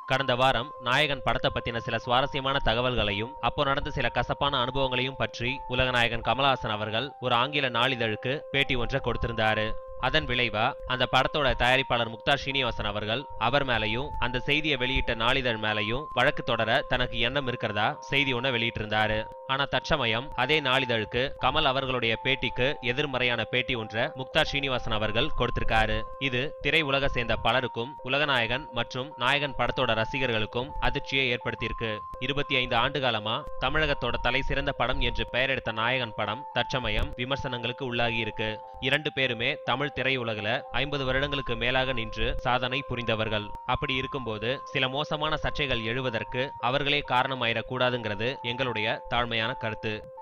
கடந்த வாரம் நாயகன் படத்தை பத்தின சில சுவாரஸ்யமான தகவல்களையும் அப்போ நடந்த சில கசப்பான அனுபவங்களையும் பற்றி உலகநாயகன் கமலஹாசன் அவர்கள் ஒரு ஆங்கில நாளிதழுக்கு பேட்டி ஒன்றை கொடுத்திருந்தாரு அதன் விளைவா அந்த படத்தோட தயாரிப்பாளர் முக்தார் ஸ்ரீனிவாசன் அவர்கள் அவர் மேலையும் அந்த செய்தியை வெளியிட்ட நாளிதழ் மேலையும் வழக்கு தொடர தனக்கு எண்ணம் இருக்கிறதா செய்தி ஒன்றை வெளியிட்டிருந்தாரு ஆனா தற்சமயம் அதே நாளிதழுக்கு கமல் அவர்களுடைய பேட்டிக்கு எதிர்மறையான பேட்டி ஒன்றை முக்தார் ஸ்ரீனிவாசன் அவர்கள் கொடுத்திருக்காரு இது திரை உலக சேர்ந்த பலருக்கும் உலகநாயகன் மற்றும் நாயகன் படத்தோட ரசிகர்களுக்கும் அதிர்ச்சியை ஏற்படுத்தியிருக்கு இருபத்தி ஐந்து ஆண்டு காலமா தமிழகத்தோட தலை சிறந்த படம் என்று பெயரெடுத்த நாயகன் படம் தற்சமயம் விமர்சனங்களுக்கு உள்ளாகி இருக்கு இரண்டு பேருமே தமிழ் திரையுலகில் ஐம்பது வருடங்களுக்கு மேலாக நின்று சாதனை புரிந்தவர்கள் அப்படி இருக்கும்போது சில மோசமான சர்ச்சைகள் எழுவதற்கு அவர்களே காரணமாயிடக்கூடாதுங்கிறது எங்களுடைய தாழ்மையான கருத்து